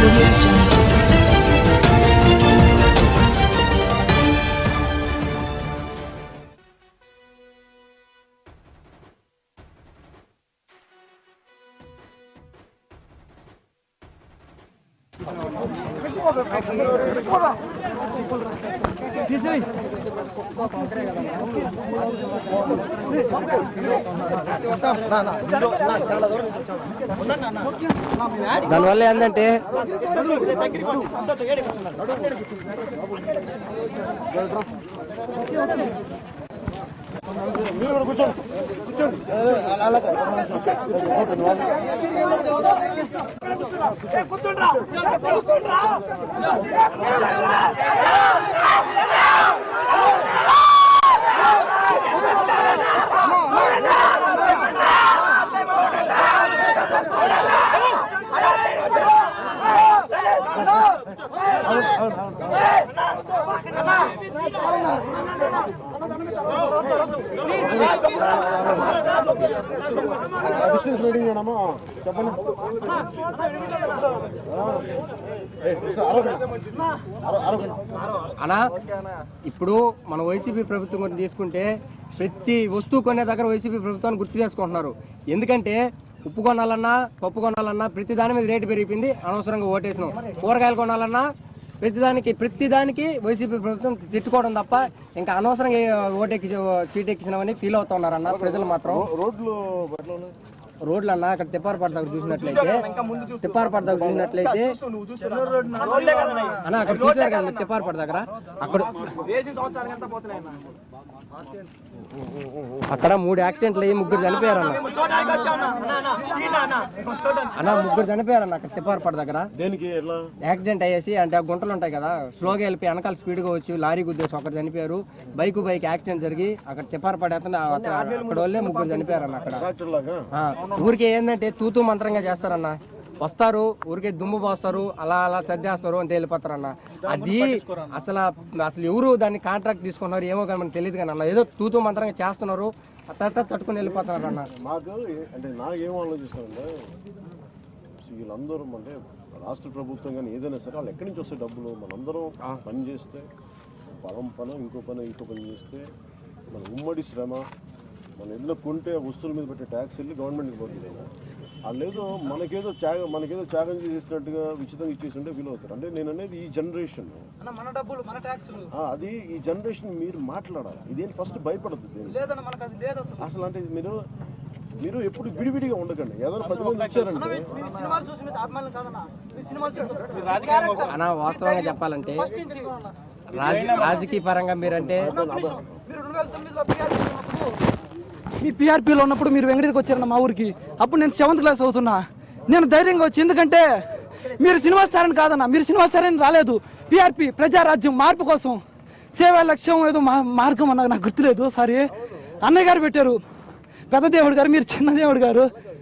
audio jungle. దానివల్ల ఏంటంటే distance meeting చేయడమా చెప్పండి ఏ, ఒకసారి అరవకండి. అర- అరవకండి. అనా ఇప్పుడు మన వైసీపీ ప్రభుత్వం గురించి తీసుకుంటే ప్రతి వస్తువు కొనే దగ్గర వైసీపీ ప్రభుత్వాన్ని గుర్తు చేసుకుంటున్నారు ఎందుకంటే ఉప్పు కొనాలన్నా పప్పు కొనాలన్నా ప్రతి దాని మీద రేటు పెరిగిపోయింది అనవసరంగా ఓటేసినాం కూరగాయలు కొనాలన్నా ప్రతిదానికి ప్రతిదానికి వైసీపీ ప్రభుత్వం తిట్టుకోవడం తప్ప ఇంకా అనవసరంగా ఓటెక్కి సీట్ ఎక్కించినామని ఫీల్ అవుతున్నారన్న ప్రజలు మాత్రం రో- రోడ్లు ఎట్లా ఉన్నాయి రోడ్లు అన్న అక్కడ తిప్పారపాటు దగ్గర చూసినట్లయితే తిప్పారపాటు దగ్గర చూసినట్లయితే అన్న అక్కడ చూసారు కదా మీరు తిప్పారపాటు దగ్గర అక్కడ అక్కడ మూడు యాక్సిడెంట్లు అయ్యి ముగ్గురు చనిపోయారు అన్న అన్న ముగ్గురు చనిపోయారు అన్న అక్కడ తిప్పారపాటు దగ్గర దేనికి ఎట్లా యాక్సిడెంట్ అయ్యేసి అంటే ఆ గుంటలు ఉంటాయి కదా స్లోగా వెళ్ళిపోయి వెనకాల స్పీడ్గా వచ్చి లారీ గుద్దేసి ఒకరు చనిపోయారు బైక్ బైక్ యాక్సిడెంట్ జరిగి అక్కడ తిప్పారపడేతనే అక్కడ వాళ్ళే ముగ్గురు చనిపోయారు అన్న అక్కడ ట్రాక్టర్ లాగా ఆ, ఊరికే ఏంటంటే తూతూ మంత్రంగా చేస్తారన్న వస్తారు ఊరికే దుమ్ము పోస్తారు అలా అలా సర్దేస్తారు అంతే వెళ్ళిపోతారన్న అది అసలు అసలు ఎవరు దాన్ని కాంట్రాక్ట్ తీసుకున్నారు ఏమో కానీ మనకు తెలియదు కానీ అన్న ఏదో తూతూ మంత్రంగా చేస్తున్నారు అట్ట అట్ట తట్టుకుని వెళ్ళిపోతున్నారు అన్న నాకు ఏ- అంటే నాకు ఏం ఆలోచిస్తానంటే వీళ్ళందరూ అంటే రాష్ట్ర ప్రభుత్వం కానీ ఏదైనా సరే వాళ్ళు ఎక్కడి నుంచి వస్తాయి డబ్బులు మనందరం పని చేస్తే పొలం పని ఇంకో పని ఇంకో పని చేస్తే మన ఉమ్మడి శ్రమ మన ఇల్లు కొంటే ఆ వస్తువుల మీద పెట్టే ట్యాక్స్ వెళ్ళి గవర్నమెంట్కి పోతుంది వాళ్ళు ఏదో మనకేదో త్యాగం మనకేదో త్యాగం చేసినట్టుగా ఉచితంగా ఇచ్చేసింటే ఫీల్ అవుతారు అంటే నేను అనేది ఈ జనరేషన్ అన్న మన డబ్బులు మన ట్యాక్సులు అది ఈ జనరేషన్ మీరు మాట్లాడాలి ఇదేం ఫస్ట్ భయపడద్దు దేనికి లేదన్న మనకు అది లేదు అసలు అసలు అంటే మీరు మీరు ఎప్పుడు విడివిడిగా ఉండకండి ఏదైనా పది మంది ఇచ్చారంటే మీరు సినిమాలు చూసి మీరు అభిమానులు కాదన్న మీరు సినిమాలు చూసి అన్న వాస్తవంగా చెప్పాలంటే ఫస్ట్ నుంచి రాజ రాజకీయ పరంగా మీరంటే అన్న, ఒక నిమిషం. మీరు రెండు వేల తొమ్మిదిలో PRP ఉన్నప్పుడు మీ పిఆర్పీలో ఉన్నప్పుడు మీరు వెంకటగిరికి వచ్చారన్న మా ఊరికి అప్పుడు నేను సెవెంత్ క్లాస్ అవుతున్నా నేను ధైర్యంగా వచ్చి ఎందుకంటే మీరు సినిమా స్టార్ అని కాదన్న మీరు సినిమా స్టార్ అని రాలేదు పిఆర్పి ప్రజారాజ్యం మార్పు కోసం సేవా లక్ష్యం ఏదో మా మార్గం అన్న నాకు గుర్తులేదు సారీ అన్నయ్య గారు పెట్టారు పెద్ద దేవుడు గారు మీరు చిన్న దేవుడు గారు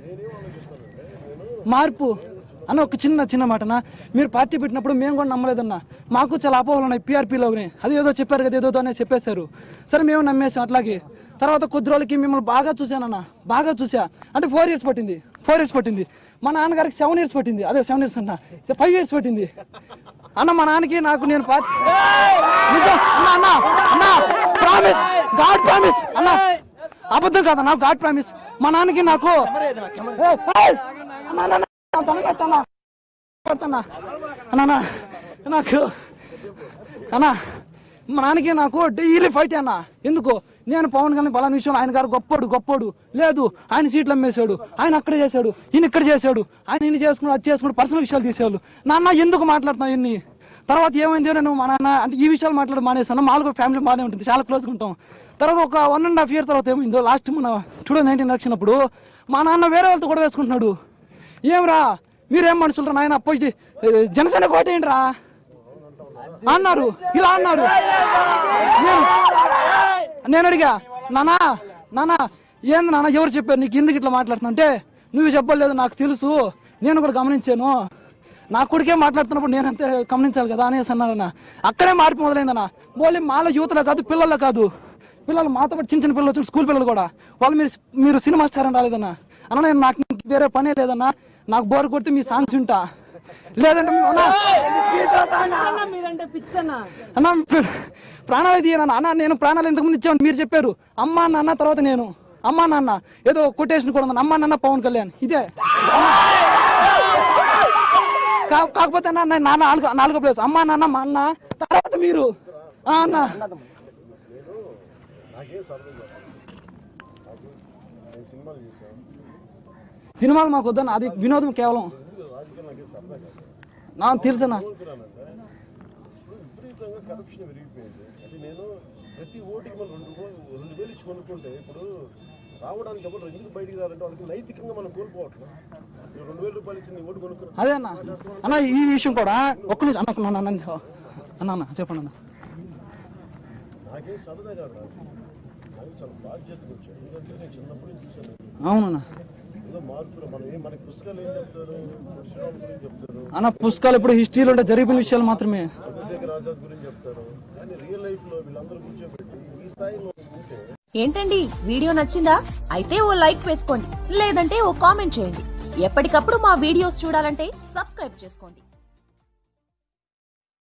మార్పు అన్న ఒక చిన్న చిన్న మాటనా మీరు పార్టీ పెట్టినప్పుడు మేము కూడా నమ్మలేదన్న మాకు చాలా అపోహలు ఉన్నాయి పీఆర్పీలోని అది ఏదో చెప్పారు కదా ఏదో అనేది చెప్పేశారు సరే మేము నమ్మేసాం అట్లాగే తర్వాత కొద్ది రోజులకి మిమ్మల్ని బాగా చూశానన్న బాగా చూసా అంటే ఫోర్ ఇయర్స్ పట్టింది ఫోర్ ఇయర్స్ పట్టింది మా నాన్నగారికి సెవెన్ ఇయర్స్ పట్టింది అదే సెవెన్ ఇయర్స్ అన్న ఫైవ్ ఇయర్స్ పట్టింది అన్న మా నాన్నకి నాకు నేను పార్టీ నిజం అన్న అన్న అన్న ప్రామిస్ గాడ్ ప్రామిస్ అన్న అబద్ధం కాదన్న గాడ్ ప్రామిస్ మా నాన్నకి నాకు ఏయ్, ఏయ్! అన్న, అన్న, అన్న, దండం పెడతానా? పెడతానా? అన్న, అన్న, నాకు అన్న మా నాన్నకి నాకు డైలీ ఫైట్ అన్న ఎందుకు నేను పవన్ కళ్యాణ్ పలానా విషయంలో ఆయన గారు గొప్పోడు గొప్పోడు లేదు ఆయన సీట్లు అమ్మేశాడు ఆయన అక్కడ చేశాడు ఈయన ఇక్కడ చేశాడు ఆయన ఇన్ని చేసుకున్నాడు అది చేసుకున్నాడు పర్సనల్ విషయాలు తీసేవాళ్ళు నాన్న ఎందుకు మాట్లాడుతున్నావు ఇన్ని తర్వాత ఏమైంది నేను మా నాన్న అంటే ఈ విషయాలు మాట్లాడి మానేసాను మాకు ఫ్యామిలీ బాగానే ఉంటుంది చాలా క్లోజ్గా ఉంటాం తర్వాత ఒక వన్ అండ్ హాఫ్ ఇయర్ తర్వాత ఏమైందో లాస్ట్ మన టూ థౌసండ్ నైన్టీన్ ఎలక్షన్ అప్పుడు మా నాన్న వేరే వాళ్ళతో కూడా వేసుకుంటున్నాడు ఏమ్రా మీరేం మనుషులు నాయన అపోజిట్ జనసేన కోటేయండి రా అన్నారు ఇలా అన్నారు నేను- నేను అడిగా నానా నానా ఏంది నాన్న ఎవరు చెప్పారు నీకు ఎందుకు ఇట్లా మాట్లాడుతున్నా అంటే నువ్వు చెప్పలేదు నాకు తెలుసు నేను కూడా గమనించాను నా కొడుకే మాట్లాడుతున్నప్పుడు నేను అంతే గమనించాలి కదా అనేసి అన్నారన్న అక్కడే మార్పు మొదలైందన్న మళ్ళీ మాలో యువతలో కాదు పిల్లల్లో కాదు పిల్లలు మాతో పాటు చిన్న చిన్న పిల్లలు వచ్చి స్కూల్ పిల్లలు కూడా వాళ్ళు మీరు మీరు సినిమా స్టార్ అని రాలేదన్న అన్న నేను నాకు ఇంక వేరే పనే లేదన్నా నాకు బోర్ కొడితే మీ సాంగ్స్ వింటా లేదంటే అన్నా, మీరంటే పిచ్చన్నా అన్నా ప్ర- ప్రాణాలు తీయను అన్న నేను ప్రాణాలు ఇంతకుముందు ఇచ్చాను మీరు చెప్పారు అమ్మా నాన్న తర్వాత నేను అమ్మా నాన్న ఏదో కొటేషన్ కూడా ఉంది అమ్మా నాన్న పవన్ కళ్యాణ్ ఇదే కా- కాకపోతే అన్న నేను నాన్న నాలుగు నాలుగో ప్లేస్ అమ్మా నాన్న మా అన్న తర్వాత మీరు ఆ అన్న నాకేం సరదా కాదు. నాకు నేను సినిమాలు చూసాను సినిమాలు మాకు వద్దన్న అది వినోదం కేవలం రాజకీయాలు నాకేం సరదా కాదు నాకు తెలుసన్నా కోరుకున్నానంటే ఇప్పుడు విపరీతంగా కరప్షన్ పెరిగిపోయింది అంటే నేను ప్రతి ఓటుకి మనం రెండు రూ- రెండు వేలు ఇచ్చి కొనుక్కుంటే ఇప్పుడు రావడానికి ఎవరు ఎందుకు బయటికి రారంటే వాళ్ళకి నైతికంగా మనం కోల్పోవట్లేదు నువ్వు రెండు వేల రూపాయలు ఇచ్చి నీ ఓటు కొనుక్కున్నా అదే అన్న అన్న ఈ విషయం కూడా ఒక్క నిమిషం అన్న అన్న, అన్న అన్న అన్న అన్న చెప్పండి అన్న నాకేం సరదా కాదు నాకు నాకు చాలా బాధ్యతగా వచ్చాను ఎందుకంటే నేను చిన్నప్పటి నుంచి చూశాను అవునన్న ఏదో మార్పులు మనం ఏం మనకి పుస్తకాలు ఏం చెప్తారు పరశురాముల గురించి చెప్తారు అన్న పుస్తకాలు ఇప్పుడు హిస్టరీలో ఉండే జరిగిన విషయాలు మాత్రమే చంద్రశేఖర్ ఆజాద్ గురించి చెప్తారు కానీ రియల్ లైఫ్ లో వీళ్ళందరూ కూర్చోబెట్టి ఈ స్థాయిలో ఉంటే ఏంటండి వీడియో నచ్చిందా అయితే ఓ లైక్ వేసుకోండి లేదంటే ఓ కామెంట్ చేయండి ఎప్పటికప్పుడు మా వీడియోస్ చూడాలంటే సబ్స్క్రైబ్ చేసుకోండి